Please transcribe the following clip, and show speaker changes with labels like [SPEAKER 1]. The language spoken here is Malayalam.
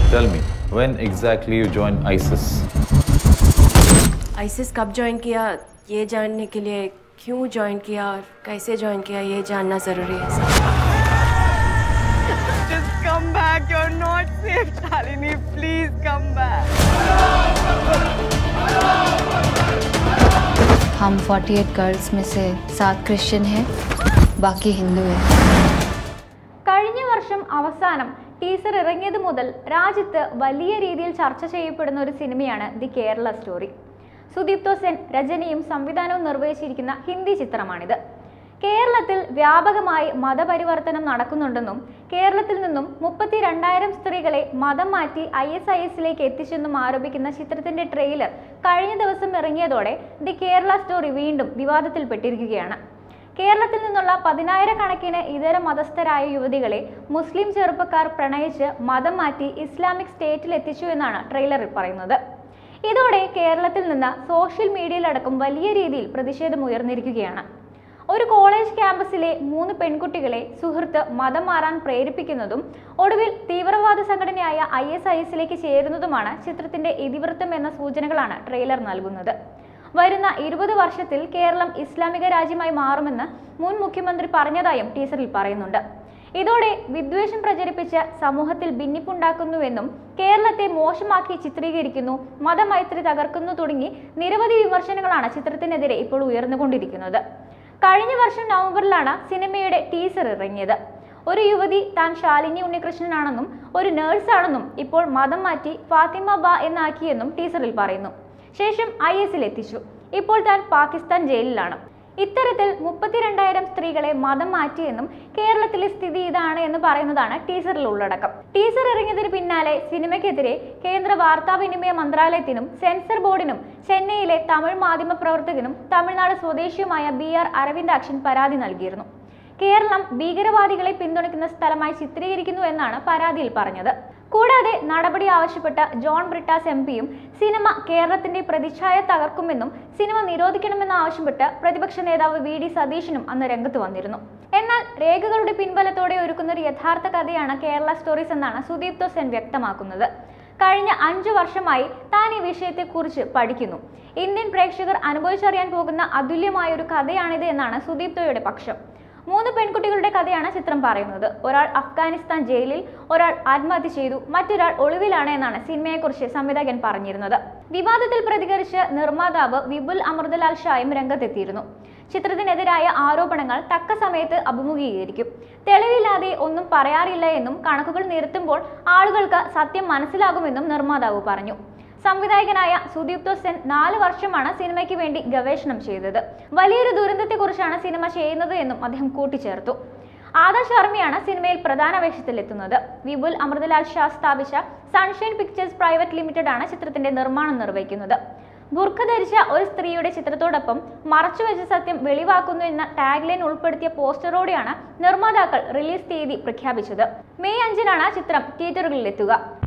[SPEAKER 1] Tell me, when exactly you joined ISIS?
[SPEAKER 2] ISIS कब ज्वाइन किया ये जानने के लिए क्यों ज्वाइन किया और कैसे ज्वाइन किया ये जानना ज़रूरी है sir
[SPEAKER 3] Just come back. You're not safe, Shalini. Please come back.
[SPEAKER 4] हम 48 गर्ल्स में से सात क्रिश्चियन हैं बाकी हिंदू हैं
[SPEAKER 5] കഴിഞ്ഞ വർഷം അവസാനം ടീസർ ഇറങ്ങിയത് മുതൽ രാജ്യത്ത് വലിയ രീതിയിൽ ചർച്ച ചെയ്യപ്പെടുന്ന ഒരു സിനിമയാണ് ദി കേരള സ്റ്റോറി സുദീപ്തോ സെൻ രചനയും സംവിധാനവും നിർവഹിച്ചിരിക്കുന്ന ഹിന്ദി ചിത്രമാണിത് കേരളത്തിൽ വ്യാപകമായി മതപരിവർത്തനം നടക്കുന്നുണ്ടെന്നും കേരളത്തിൽ നിന്നും മുപ്പത്തി രണ്ടായിരം സ്ത്രീകളെ മതം മാറ്റി ഐ എസ് ഐ എസിലേക്ക് എത്തിച്ചെന്നും ആരോപിക്കുന്ന ചിത്രത്തിന്റെ ട്രെയിലർ കഴിഞ്ഞ ദിവസം ഇറങ്ങിയതോടെ ദി കേരള സ്റ്റോറി വീണ്ടും വിവാദത്തിൽപ്പെട്ടിരിക്കുകയാണ് കേരളത്തിൽ നിന്നുള്ള പതിനായിരക്കണക്കിന് ഇതര മതസ്ഥരായ യുവതികളെ മുസ്ലിം ചെറുപ്പക്കാർ പ്രണയിച്ച് മതം മാറ്റി ഇസ്ലാമിക് സ്റ്റേറ്റിൽ എത്തിച്ചു എന്നാണ് ട്രെയിലറിൽ പറയുന്നത് ഇതോടെ കേരളത്തിൽ നിന്ന് സോഷ്യൽ മീഡിയയിലടക്കം വലിയ രീതിയിൽ പ്രതിഷേധം ഉയർന്നിരിക്കുകയാണ് ഒരു കോളേജ് ക്യാമ്പസിലെ മൂന്ന് പെൺകുട്ടികളെ സുഹൃത്ത് മതം മാറാൻ പ്രേരിപ്പിക്കുന്നതും ഒടുവിൽ തീവ്രവാദ സംഘടനയായ ഐ എസ് ഐ എസിലേക്ക് ചേരുന്നതുമാണ് ചിത്രത്തിന്റെ ഇതിവൃത്തം എന്ന സൂചനകളാണ് ട്രെയിലർ നൽകുന്നത് വരുന്ന ഇരുപത് വർഷത്തിൽ കേരളം ഇസ്ലാമിക രാജ്യമായി മാറുമെന്ന് മുൻ മുഖ്യമന്ത്രി പറഞ്ഞതായും ടീസറിൽ പറയുന്നുണ്ട് ഇതോടെ വിദ്വേഷം പ്രചരിപ്പിച്ച് സമൂഹത്തിൽ ഭിന്നിപ്പുണ്ടാക്കുന്നുവെന്നും കേരളത്തെ മോശമാക്കി ചിത്രീകരിക്കുന്നു മതമൈത്രി തകർക്കുന്നു തുടങ്ങി നിരവധി വിമർശനങ്ങളാണ് ചിത്രത്തിനെതിരെ ഇപ്പോൾ ഉയർന്നുകൊണ്ടിരിക്കുന്നത് കഴിഞ്ഞ വർഷം നവംബറിലാണ് സിനിമയുടെ ടീസർ ഇറങ്ങിയത് ഒരു യുവതി താൻ ശാലിനി ഉണ്ണികൃഷ്ണനാണെന്നും ഒരു നേഴ്സാണെന്നും ഇപ്പോൾ മതം മാറ്റി ഫാത്തിമ ബ എന്നാക്കിയെന്നും ടീസറിൽ പറയുന്നു ശേഷം ഐ എസിൽ എത്തിച്ചു ഇപ്പോൾ താൻ പാകിസ്ഥാൻ ജയിലിലാണ് ഇത്തരത്തിൽ മുപ്പത്തിരണ്ടായിരം സ്ത്രീകളെ മതം മാറ്റിയെന്നും കേരളത്തിലെ സ്ഥിതി ഇതാണ് എന്ന് പറയുന്നതാണ് ടീസറിൽ ഉള്ളടക്കം ടീസർ ഇറങ്ങിയതിന് പിന്നാലെ സിനിമയ്ക്കെതിരെ കേന്ദ്ര വാർത്താവിനിമയ മന്ത്രാലയത്തിനും സെൻസർ ബോർഡിനും ചെന്നൈയിലെ തമിഴ് മാധ്യമ പ്രവർത്തകനും തമിഴ്നാട് സ്വദേശിയുമായ ബി ആർ അരവിന്ദാക്ഷൻ പരാതി നൽകിയിരുന്നു കേരളം ഭീകരവാദികളെ പിന്തുണയ്ക്കുന്ന സ്ഥലമായി ചിത്രീകരിക്കുന്നു എന്നാണ് പരാതിയിൽ പറഞ്ഞത് കൂടാതെ നടപടി ആവശ്യപ്പെട്ട ജോൺ ബ്രിട്ടാസ് എം പിയും സിനിമ കേരളത്തിന്റെ പ്രതിച്ഛായ തകർക്കുമെന്നും സിനിമ നിരോധിക്കണമെന്ന് ആവശ്യപ്പെട്ട് പ്രതിപക്ഷ നേതാവ് വി ഡി സതീശനും അന്ന് രംഗത്ത് വന്നിരുന്നു എന്നാൽ രേഖകളുടെ പിൻബലത്തോടെ ഒരുക്കുന്ന ഒരു യഥാർത്ഥ കഥയാണ് കേരള സ്റ്റോറീസ് എന്നാണ് സുദീപ്തോ സെൻ വ്യക്തമാക്കുന്നത് കഴിഞ്ഞ അഞ്ചു വർഷമായി താൻ ഈ വിഷയത്തെക്കുറിച്ച് പഠിക്കുന്നു ഇന്ത്യൻ പ്രേക്ഷകർ അനുഭവിച്ചറിയാൻ പോകുന്ന അതുല്യമായ ഒരു കഥയാണിത് എന്നാണ് സുദീപ്തോയുടെ പക്ഷം മൂന്ന് പെൺകുട്ടികളുടെ കഥയാണ് ചിത്രം പറയുന്നത് ഒരാൾ അഫ്ഗാനിസ്ഥാൻ ജയിലിൽ ഒരാൾ ആത്മഹത്യ ചെയ്തു മറ്റൊരാൾ ഒളിവിലാണ് എന്നാണ് സിനിമയെക്കുറിച്ച് സംവിധായകൻ പറഞ്ഞിരുന്നത് വിവാദത്തിൽ പ്രതികരിച്ച് നിർമ്മാതാവ് വിപുൽ അമൃതലാൽ ഷായും രംഗത്തെത്തിയിരുന്നു ചിത്രത്തിനെതിരായ ആരോപണങ്ങൾ തക്ക സമയത്ത് അഭിമുഖീകരിക്കും തെളിവില്ലാതെ ഒന്നും പറയാറില്ല എന്നും കണക്കുകൾ നിരത്തുമ്പോൾ ആളുകൾക്ക് സത്യം മനസ്സിലാകുമെന്നും നിർമ്മാതാവ് പറഞ്ഞു സംവിധായകനായ സുദീപ്തോ സെൻ നാല് വർഷമാണ് സിനിമയ്ക്ക് വേണ്ടി ഗവേഷണം ചെയ്തത് വലിയൊരു ദുരന്തത്തെക്കുറിച്ചാണ് സിനിമ ചെയ്യുന്നത് എന്നും അദ്ദേഹം കൂട്ടിച്ചേർത്തു ആദർശ് ശർമ്മയാണ് സിനിമയിൽ പ്രധാന വേഷത്തിലെത്തുന്നത് വിപുൽ അമൃതലാൽ ഷാ സ്ഥാപിച്ച സൺഷൈൻ പിക്ചേഴ്സ് പ്രൈവറ്റ് ലിമിറ്റഡ് ആണ് ചിത്രത്തിന്റെ നിർമ്മാണം നിർവഹിക്കുന്നത് ബുർഖ ധരിച്ച ഒരു സ്ത്രീയുടെ ചിത്രത്തോടൊപ്പം മറച്ചുവെച്ച സത്യം വെളിവാക്കുന്നു എന്ന ടാഗ്ലൈൻ ഉൾപ്പെടുത്തിയ പോസ്റ്ററോടെയാണ് നിർമ്മാതാക്കൾ റിലീസ് തീയതി പ്രഖ്യാപിച്ചത് മെയ് അഞ്ചിനാണ് ചിത്രം തിയേറ്ററുകളിലെത്തുക